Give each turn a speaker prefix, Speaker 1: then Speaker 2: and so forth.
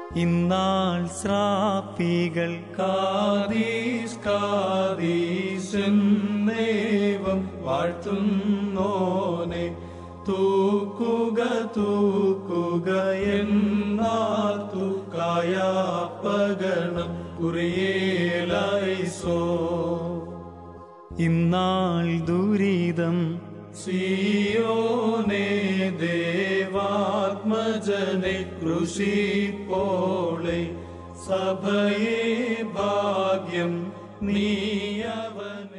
Speaker 1: ഇന്നാൾ ശ്രാപ്പികൾ
Speaker 2: കാതീസ് കാതീസെന്നേവം വാഴ്ത്തുന്നോനെ തൂക്കുക തൂക്കുക എന്നാത്തു കായാപകണം കുറിയേലൈസോ
Speaker 1: ഇന്നാൾ ദുരിതം
Speaker 2: സിയോനെ ദേവാത്മജനെ കൃഷിപ്പോളെ സഭയെ ഭാഗ്യം നീയവനെ